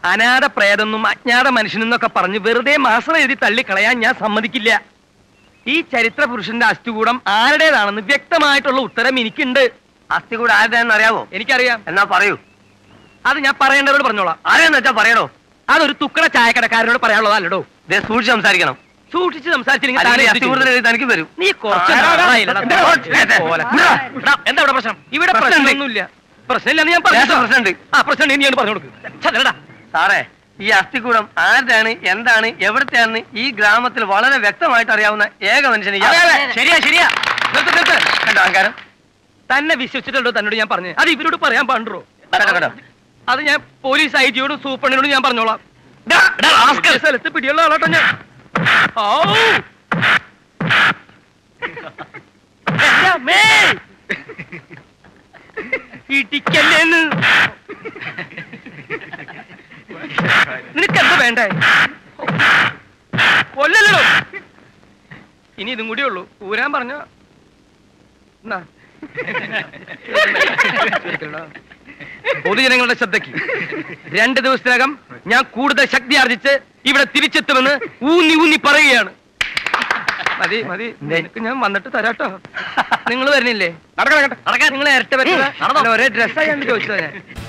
അനാഥ പ്രേതെന്നും അജ്ഞാത മനുഷ്യനെന്നൊക്കെ പറഞ്ഞ് വെറുതെ മാസം എഴുതി തള്ളിക്കളയാൻ ഞാൻ സമ്മതിക്കില്ല ഈ ചരിത്ര പുരുഷന്റെ അസ്ഥികൂടം ആരുടേതാണെന്ന് വ്യക്തമായിട്ടുള്ള ഉത്തരം എനിക്കുണ്ട് അസ്ഥി കൂടെ ആരുടെയെന്ന് അറിയാവോ എനിക്കറിയാം എന്നാ പറയൂ അത് ഞാൻ പറയേണ്ടവരോട് പറഞ്ഞോളാം ആരെയെന്ന് വെച്ചാ പറയണോ അതൊരു തുക്കട ചായക്കടക്കാരനോട് പറയാനുള്ളതല്ലടോ ദേ സൂക്ഷിച്ച് സംസാരിക്കണം സൂക്ഷിച്ച് സംസാരിച്ചില്ലെങ്കിൽ അല്ലെങ്കിൽ താനെ അസ്ഥി എന്ത് കൂടുതൽ ചെയ്യും? എഴുതി തനിക്ക് വരും നീ കുറച്ച് ആ, നാളായില്ലടാ. എന്താ? ഇതേ പോലെ. എടാ, എന്താ ഇവിടെ പ്രശ്നം ഇവിടെ പ്രശ്നമുണ്ട്. പ്രശ്നമൊന്നുമില്ല പ്രശ്നമില്ലെന്ന് ഞാൻ പറഞ്ഞു ലേശം പ്രശ്നമുണ്ട്. ആ പ്രശ്നം നീ പറഞ്ഞു കൊടുക്ക് ചെല്ലടാ സാറേ ഈ അസ്ഥികൂടം ആരുടെയാണ് എന്താണ് എവിടത്തെയാണെന്ന് ഈ ഗ്രാമത്തിൽ വളരെ വ്യക്തമായിട്ട് അറിയാവുന്ന ഏക മനുഷ്യന് ഇയാൾ. ശരിയാ ശരിയാ നിർത്ത് നിർത്ത് കണ്ടോ അഹങ്കാരം തന്നെ വിശ്വസിച്ചിട്ടുണ്ടോ തന്നോട് ഞാൻ പറഞ്ഞു അത് ഇവരോട് പറയാൻ പാടുണ്ടോ കണ്ടോ, കണ്ടോ. അത് ഞാൻ പോലീസ് ഐ ജിയോടും സൂപ്രണ്ടിനോടും ഞാൻ പറഞ്ഞോളാം ഡാ, ഡാ, rascal. ഈ സ്ഥലത്ത് പിടിയുള്ള ആളാട്ടോ ഞാൻ ഔ. എൻ്റെ അമ്മേ. ഇടിക്കല്ലേന്ന് നിനക്ക് എന്താ വേണ്ടേ കൊല്ലല്ലോ ഇനി ഇതും കൂടിയേ ഉള്ളൂ ഊരാൻ പറഞ്ഞ എന്നാ പൊതുജനങ്ങളുടെ ശ്രദ്ധയ്ക്ക് രണ്ട് ദിവസത്തിനകം ഞാൻ കൂടുതൽ ശക്തി ആർജിച്ച് ഇവിടെ തിരിച്ചെത്തുമെന്ന് ഊന്നി ഊന്നി പറയുകയാണ് മതി മതി നിനക്ക് ഞാൻ വന്നിട്ട് തരാട്ടോ നിങ്ങൾ വരുന്നില്ലേ നടക്കാൻ നിങ്ങൾ ഇരട്ട പറ്റുന്ന ഒരേ ഡ്രസ്സായി ചോദിച്ചതാ ഞാൻ